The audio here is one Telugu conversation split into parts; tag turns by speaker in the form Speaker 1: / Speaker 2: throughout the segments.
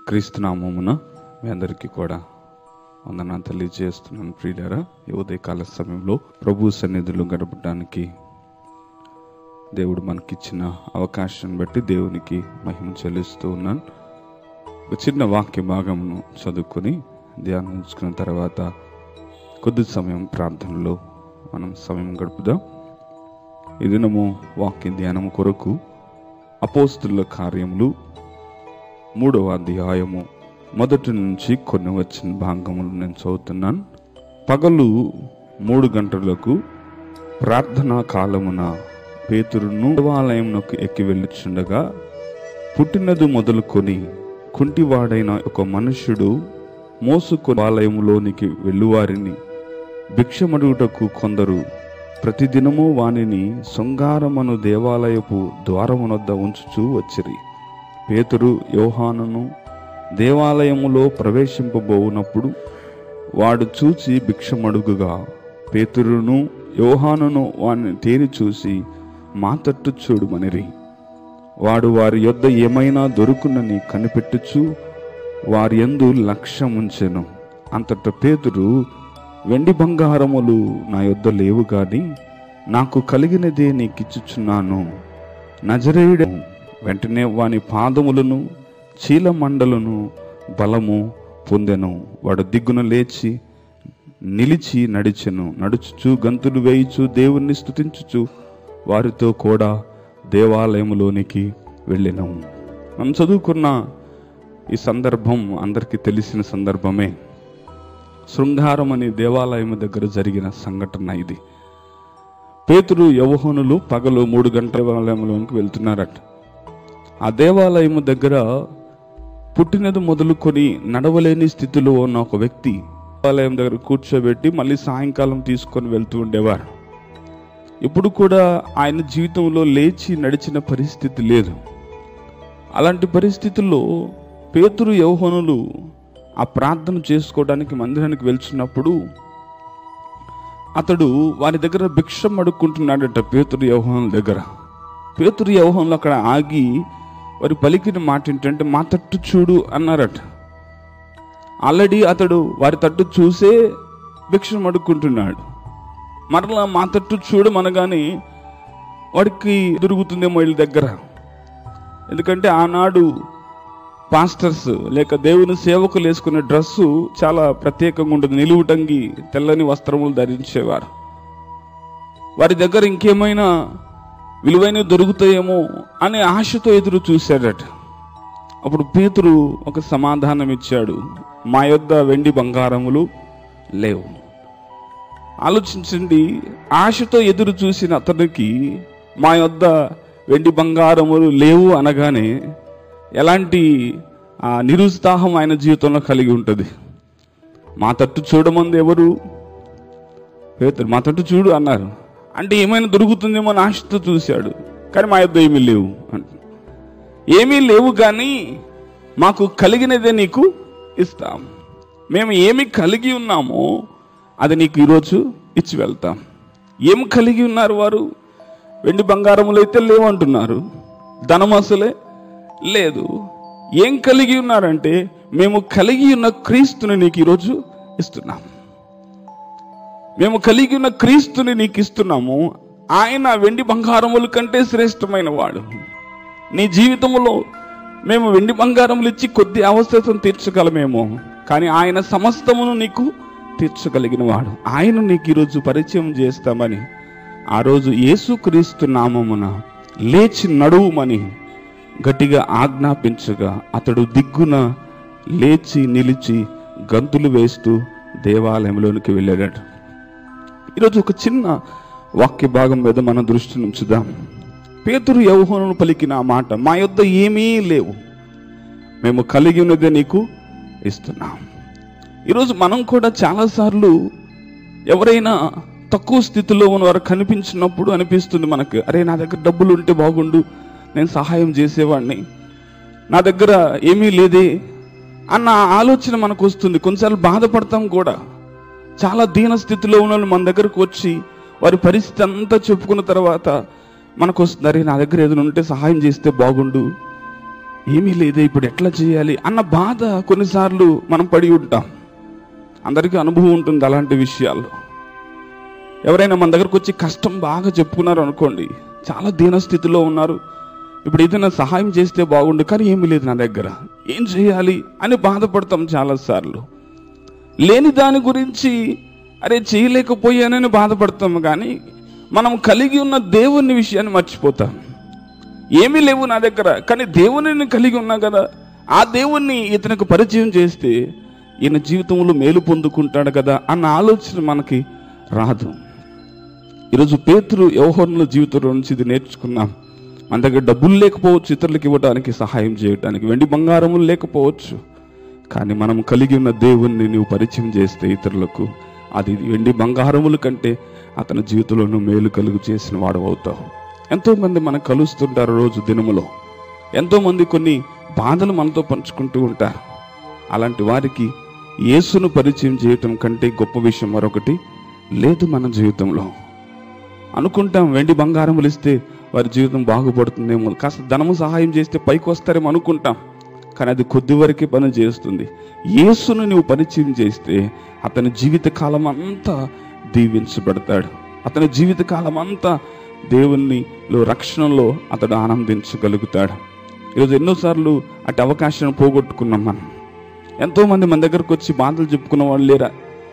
Speaker 1: క్రీస్తు నామమున మీ అందరికీ కూడా వందనాలు తెలియజేస్తున్నాను ప్రియులారా ఈ ఉదయకాల సమయంలో ప్రభు సన్నిధిలో గడపడానికి దేవుడు మనకిచ్చిన అవకాశాన్ని బట్టి దేవునికి మహిమ చెల్లిస్తూ ఉన్నాను ఒక చిన్న వాక్య భాగమును చదువుకొని ధ్యానించుకున్న తర్వాత కొద్ది సమయం ప్రార్థనలో మనం సమయం గడుపుదాం ఈ దినము వాక్య ధ్యానం కొరకు అపోస్తుల కార్యములు మూడవ అధ్యాయము మొదటి నుంచి కొన్ని వచ్చిన భాగములు నేను చదువుతున్నాను పగలు మూడు గంటలకు ప్రార్థనా కాలమున పేతురును దేవాలయంలోకి ఎక్కి వెళ్ళుచుండగా పుట్టినది మొదలుకొని కుంటివాడైన ఒక మనుష్యుడు మోసుకొని ఆలయంలోనికి వెళ్ళువారిని భిక్షమడుగుటకు కొందరు ప్రతిదినము వానిని శృంగారమను దేవాలయపు ద్వారమునొద్ద ఉంచుచూ వచ్చిరి పేతురు యోహానును దేవాలయములో ప్రవేశింపబోవునప్పుడు వాడు చూచి భిక్షమడుగుగా పేతురును యోహానును వాని తేరి చూసి మా తట్టు చూడుమనిరి వాడు వారి యొద్ద ఏమైనా దొరుకునని కనిపెట్టుచు వారి యందు లక్ష్యముంచెను అంతట పేతురు వెండి బంగారములు నా యొద్ద లేవు గాని నాకు కలిగినదే నీకిచ్చుచున్నాను నజరేయుడు వెంటనే వాని పాదములను చీలమండలను బలము పొందెను వాడు దిగ్గున లేచి నిలిచి నడిచెను నడుచుచు గంతులు వేయిచు దేవుణ్ణి స్తుతించుచు వారితో కూడా దేవాలయములోనికి వెళ్ళెను మనం చదువుకున్న ఈ సందర్భం అందరికీ తెలిసిన సందర్భమే శృంగారం అనే దేవాలయం దగ్గర జరిగిన సంఘటన ఇది పేతురు యవహనులు పగలు మూడు గంటల దేవాలయంలోనికి వెళ్తున్నారట ఆ దేవాలయం దగ్గర పుట్టినది మొదలుకొని నడవలేని స్థితిలో ఉన్న ఒక వ్యక్తి దేవాలయం దగ్గర కూర్చోబెట్టి మళ్ళీ సాయంకాలం తీసుకొని వెళ్తూ ఉండేవారు ఇప్పుడు కూడా ఆయన జీవితంలో లేచి నడిచిన పరిస్థితి లేదు అలాంటి పరిస్థితుల్లో పేతురు యౌహనులు ఆ ప్రార్థన చేసుకోవడానికి మందిరానికి వెళ్తున్నప్పుడు అతడు వారి దగ్గర భిక్షం అడుక్కుంటున్నాడట పేతురు యౌహనుల దగ్గర పేతురు యౌహనులు అక్కడ ఆగి వారి పలికిన మాట ఏంటంటే మా తట్టు చూడు అన్నారట ఆల్రెడీ అతడు వారి తట్టు చూసే భిక్షం అడుక్కుంటున్నాడు మరలా మా తట్టు చూడమనగానే వాడికి దొరుకుతుందేమో వీళ్ళ దగ్గర ఎందుకంటే ఆనాడు పాస్టర్స్ లేక దేవుని సేవకులు వేసుకునే డ్రెస్సు చాలా ప్రత్యేకంగా ఉంటుంది నిలువుటంగి తెల్లని వస్త్రములు ధరించేవారు వారి దగ్గర ఇంకేమైనా విలువైనవి దొరుకుతాయేమో అనే ఆశతో ఎదురు చూశాడట అప్పుడు పేతురు ఒక సమాధానం ఇచ్చాడు మా యొద్ద వెండి బంగారములు లేవు ఆలోచించండి ఆశతో ఎదురు చూసిన అతనికి మా యొద్ద వెండి బంగారములు లేవు అనగానే ఎలాంటి ఆ నిరుత్సాహం ఆయన జీవితంలో కలిగి ఉంటుంది మా తట్టు చూడమంది ఎవరు పేతురు మా తట్టు చూడు అన్నారు అంటే ఏమైనా దొరుకుతుందేమో అని ఆశతో చూశాడు కానీ మా యొద్ద ఏమీ లేవు అంట ఏమీ లేవు కానీ మాకు కలిగినదే నీకు ఇస్తాం మేము ఏమి కలిగి ఉన్నామో అది నీకు ఈరోజు ఇచ్చి వెళ్తాం ఏం కలిగి ఉన్నారు వారు వెండి బంగారములు అయితే లేవంటున్నారు ధనం అసలే లేదు ఏం కలిగి ఉన్నారంటే మేము కలిగి ఉన్న క్రీస్తుని నీకు ఈరోజు ఇస్తున్నాం మేము కలిగి ఉన్న క్రీస్తుని నీకు ఇస్తున్నాము ఆయన వెండి బంగారముల కంటే శ్రేష్టమైన వాడు నీ జీవితంలో మేము వెండి బంగారములు ఇచ్చి కొద్ది అవసరం తీర్చగలమేమో కానీ ఆయన సమస్తమును నీకు తీర్చగలిగిన వాడు ఆయన నీకు ఈరోజు పరిచయం చేస్తామని ఆ రోజు యేసుక్రీస్తు నామమున లేచి నడువుమని గట్టిగా ఆజ్ఞాపించగా అతడు దిగ్గున లేచి నిలిచి గంతులు వేస్తూ దేవాలయంలోనికి వెళ్ళాడట ఈరోజు ఒక చిన్న వాక్య భాగం మీద మన దృష్టి ఉంచుదాం పేతురు యౌహను పలికిన ఆ మాట మా యొద్ద ఏమీ లేవు మేము కలిగి ఉన్నదే నీకు ఇస్తున్నాం ఈరోజు మనం కూడా చాలాసార్లు ఎవరైనా తక్కువ స్థితిలో ఉన్నవారు కనిపించినప్పుడు అనిపిస్తుంది మనకు అరే నా దగ్గర డబ్బులు ఉంటే బాగుండు నేను సహాయం చేసేవాడిని నా దగ్గర ఏమీ లేదే అన్న ఆలోచన మనకు వస్తుంది కొన్నిసార్లు బాధపడతాం కూడా చాలా దీన స్థితిలో ఉన్న వాళ్ళు మన దగ్గరకు వచ్చి వారి పరిస్థితి అంతా చెప్పుకున్న తర్వాత మనకు వస్తుంది అరే నా దగ్గర ఏదైనా ఉంటే సహాయం చేస్తే బాగుండు ఏమీ లేదే ఇప్పుడు ఎట్లా చేయాలి అన్న బాధ కొన్నిసార్లు మనం పడి ఉంటాం అందరికీ అనుభవం ఉంటుంది అలాంటి విషయాల్లో ఎవరైనా మన దగ్గరకు వచ్చి కష్టం బాగా చెప్పుకున్నారు అనుకోండి చాలా దీనస్థితిలో ఉన్నారు ఇప్పుడు ఏదైనా సహాయం చేస్తే బాగుండు కానీ ఏమీ లేదు నా దగ్గర ఏం చేయాలి అని బాధపడతాం చాలాసార్లు లేని దాని గురించి అరే చేయలేకపోయానని బాధపడతాం కానీ మనం కలిగి ఉన్న దేవుని విషయాన్ని మర్చిపోతాం ఏమీ లేవు నా దగ్గర కానీ దేవుని కలిగి ఉన్నా కదా ఆ దేవుణ్ణి ఇతనికి పరిచయం చేస్తే ఈయన జీవితంలో మేలు పొందుకుంటాడు కదా అన్న ఆలోచన మనకి రాదు ఈరోజు పేతురు వ్యవహారంలో జీవితంలో నుంచి ఇది నేర్చుకున్నాం మన దగ్గర డబ్బులు లేకపోవచ్చు ఇతరులకు ఇవ్వడానికి సహాయం చేయడానికి వెండి బంగారములు లేకపోవచ్చు కానీ మనం కలిగి ఉన్న దేవుణ్ణి నువ్వు పరిచయం చేస్తే ఇతరులకు అది వెండి బంగారముల కంటే అతని జీవితంలో నువ్వు మేలు కలుగు చేసిన వాడు అవుతావు ఎంతోమంది మనకు కలుస్తుంటారు రోజు దినములో ఎంతోమంది కొన్ని బాధలు మనతో పంచుకుంటూ ఉంటారు అలాంటి వారికి యేసును పరిచయం చేయటం కంటే గొప్ప విషయం మరొకటి లేదు మన జీవితంలో అనుకుంటాం వెండి బంగారములు ఇస్తే వారి జీవితం బాగుపడుతుందేమో కాస్త ధనము సహాయం చేస్తే పైకి వస్తారేమో అనుకుంటాం కానీ అది కొద్ది వరకే పని చేస్తుంది యేసును నువ్వు పరిచయం చేస్తే అతని జీవిత కాలం అంతా దీవించబడతాడు అతని జీవిత కాలం అంతా దేవునిలో రక్షణలో అతడు ఆనందించగలుగుతాడు ఈరోజు ఎన్నోసార్లు అటు అవకాశాన్ని పోగొట్టుకున్నాం మనం ఎంతోమంది మన దగ్గరకు వచ్చి బాధలు చెప్పుకున్న వాళ్ళు లేరా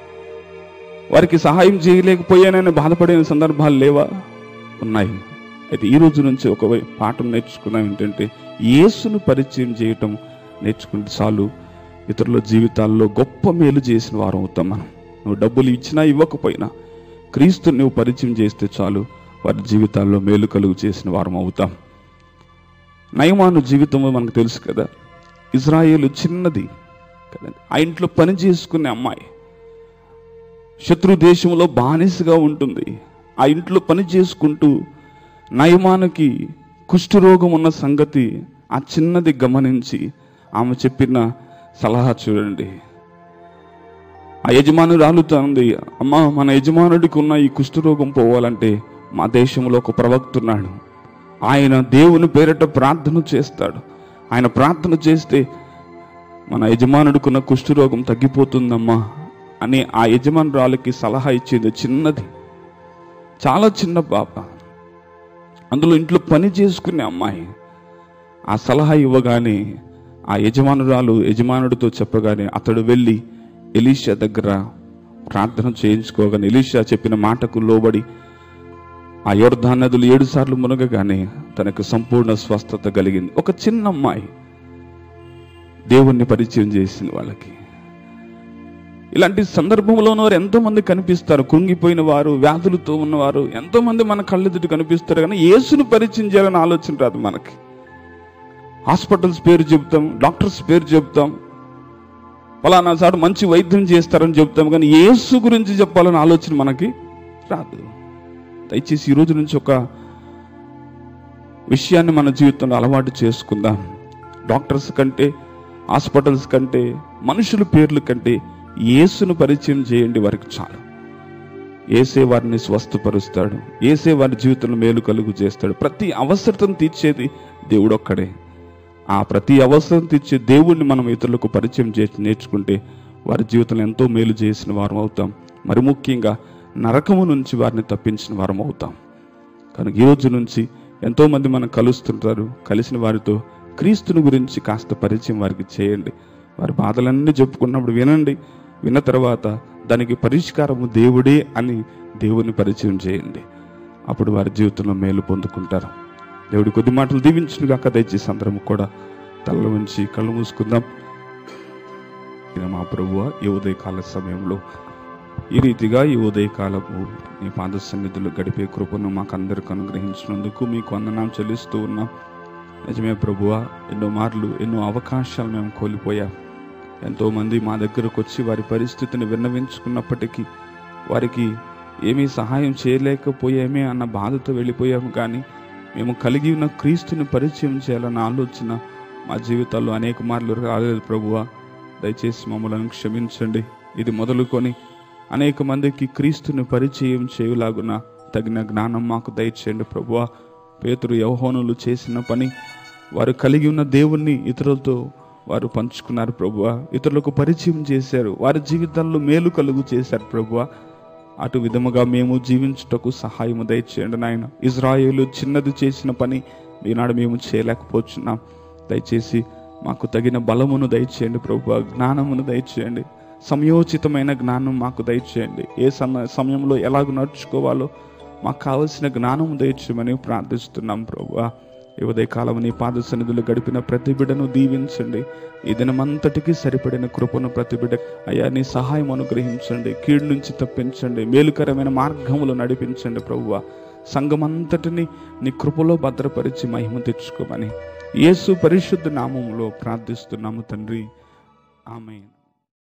Speaker 1: వారికి సహాయం చేయలేకపోయానని బాధపడిన సందర్భాలు లేవా ఉన్నాయి అయితే ఈ రోజు నుంచి ఒక వై- పాఠం నేర్చుకున్నాం ఏంటంటే యేసును పరిచయం చేయటం నేర్చుకుంటే చాలు ఇతరుల జీవితాల్లో గొప్ప మేలు చేసిన వారం అవుతాం మనం నువ్వు డబ్బులు ఇచ్చినా ఇవ్వకపోయినా క్రీస్తుని నువ్వు పరిచయం చేస్తే చాలు వారి జీవితాల్లో మేలు కలుగు చేసిన వారం అవుతాం నయమాను జీవితం మనకు తెలుసు కదా ఇజ్రాయేలు చిన్నది కదండి ఆ ఇంట్లో పని చేసుకునే అమ్మాయి శత్రు దేశంలో బానిసగా ఉంటుంది ఆ ఇంట్లో పని చేసుకుంటూ నయమానికి కుష్ఠరోగం ఉన్న సంగతి ఆ చిన్నది గమనించి ఆమె చెప్పిన సలహా చూడండి ఆ యజమానురాలు ఉంది అమ్మా మన యజమానుడికి ఉన్న ఈ కుష్ఠరోగం పోవాలంటే మా దేశంలో ఒక ప్రవక్త ఉన్నాడు ఆయన దేవుని పేరిట ప్రార్థన చేస్తాడు ఆయన ప్రార్థన చేస్తే మన యజమానుడికున్న కుష్ఠరోగం తగ్గిపోతుందమ్మా అని ఆ యజమానురాలకి సలహా ఇచ్చింది చిన్నది చాలా చిన్న పాప అందులో ఇంట్లో పని చేసుకునే అమ్మాయి ఆ సలహా ఇవ్వగానే ఆ యజమానురాలు యజమానుడితో చెప్పగానే అతడు వెళ్ళి ఎలీషా దగ్గర ప్రార్థన చేయించుకోగానే ఎలీషా చెప్పిన మాటకు లోబడి ఆ యోర్ధాన్ నదులు ఏడు సార్లు మునగగానే తనకు సంపూర్ణ స్వస్థత కలిగింది ఒక చిన్న అమ్మాయి దేవుణ్ణి పరిచయం చేసింది వాళ్ళకి ఇలాంటి సందర్భంలోనూ వారు ఎంతో మంది కనిపిస్తారు కుంగిపోయిన వారు వ్యాధులతో ఉన్నవారు ఎంతో మంది మన కళ్ళెదుటి కనిపిస్తారు కానీ యేసును పరిచయం చేయాలని ఆలోచన రాదు మనకి హాస్పిటల్స్ పేరు చెప్తాం డాక్టర్స్ పేరు చెప్తాం ఫలానా సార్ మంచి వైద్యం చేస్తారని చెప్తాం కానీ యేసు గురించి చెప్పాలని ఆలోచన మనకి రాదు దయచేసి ఈ రోజు నుంచి ఒక విషయాన్ని మన జీవితంలో అలవాటు చేసుకుందాం డాక్టర్స్ కంటే హాస్పిటల్స్ కంటే మనుషుల పేర్ల కంటే యేసును పరిచయం చేయండి వారికి చాలు ఏసే వారిని స్వస్థపరుస్తాడు ఏసే వారి జీవితంలో మేలు కలుగు చేస్తాడు ప్రతి అవసరతను తీర్చేది దేవుడు ఒక్కడే ఆ ప్రతి అవసరం తీర్చే దేవుణ్ణి మనం ఇతరులకు పరిచయం చేసి నేర్చుకుంటే వారి జీవితంలో ఎంతో మేలు చేసిన వారం అవుతాం మరి ముఖ్యంగా నరకము నుంచి వారిని తప్పించిన వారం అవుతాం కనుక ఈ రోజు నుంచి ఎంతోమంది మనం కలుస్తుంటారు కలిసిన వారితో క్రీస్తుని గురించి కాస్త పరిచయం వారికి చేయండి వారి బాధలన్నీ చెప్పుకున్నప్పుడు వినండి విన్న తర్వాత దానికి పరిష్కారము దేవుడే అని దేవుని పరిచయం చేయండి అప్పుడు వారి జీవితంలో మేలు పొందుకుంటారు దేవుడి కొద్ది మాటలు దీవించునుగాక దయచేసి అందరం కూడా తల్ల ఉంచి కళ్ళు మూసుకుందాం ఇది మా ప్రభువ ఈ ఉదయకాల సమయంలో ఈ రీతిగా ఈ ఉదయకాలపు మీ పాద సన్నిధిలో గడిపే కృపను మాకు అందరికి అనుగ్రహించినందుకు మీకు వందనాలు చెల్లిస్తూ ఉన్నాం నిజమే ప్రభువ ఎన్నో మార్లు ఎన్నో అవకాశాలు మేము కోల్పోయాం ఎంతోమంది మా దగ్గరకు వచ్చి వారి పరిస్థితిని విన్నవించుకున్నప్పటికీ వారికి ఏమీ సహాయం చేయలేకపోయామే అన్న బాధతో వెళ్ళిపోయాము కానీ మేము కలిగి ఉన్న క్రీస్తుని పరిచయం చేయాలన్న ఆలోచన మా జీవితాల్లో అనేక మార్లు రాలేదు ప్రభువ దయచేసి మమ్మల్ని క్షమించండి ఇది మొదలుకొని అనేక మందికి క్రీస్తుని పరిచయం చేయలాగున తగిన జ్ఞానం మాకు దయచేయండి ప్రభువ పేతురు యవహోనులు చేసిన పని వారు కలిగి ఉన్న దేవుణ్ణి ఇతరులతో వారు పంచుకున్నారు ప్రభువ ఇతరులకు పరిచయం చేశారు వారి జీవితాల్లో మేలు కలుగు చేశారు ప్రభువ అటు విధముగా మేము జీవించుటకు సహాయము దయచేయండి నాయన ఇజ్రాయేలు చిన్నది చేసిన పని ఈనాడు మేము చేయలేకపోతున్నాం దయచేసి మాకు తగిన బలమును దయచేయండి ప్రభు జ్ఞానమును దయచేయండి సమయోచితమైన జ్ఞానం మాకు దయచేయండి ఏ సమ సమయంలో ఎలాగ నడుచుకోవాలో మాకు కావలసిన జ్ఞానము దయచేయమని ప్రార్థిస్తున్నాం ప్రభు ఈ ఉదయకాలం నీ పాద సన్నిధులు గడిపిన ప్రతి బిడ్డను దీవించండి ఈ దినమంతటికి సరిపడిన కృపను ప్రతి బిడ్డ అయ్యా నీ సహాయం అనుగ్రహించండి కీడు నుంచి తప్పించండి మేలుకరమైన మార్గములు నడిపించండి ప్రభువ సంఘమంతటిని నీ కృపలో భద్రపరిచి మహిమ తెచ్చుకోమని యేసు పరిశుద్ధ నామములో ప్రార్థిస్తున్నాము తండ్రి ఆమె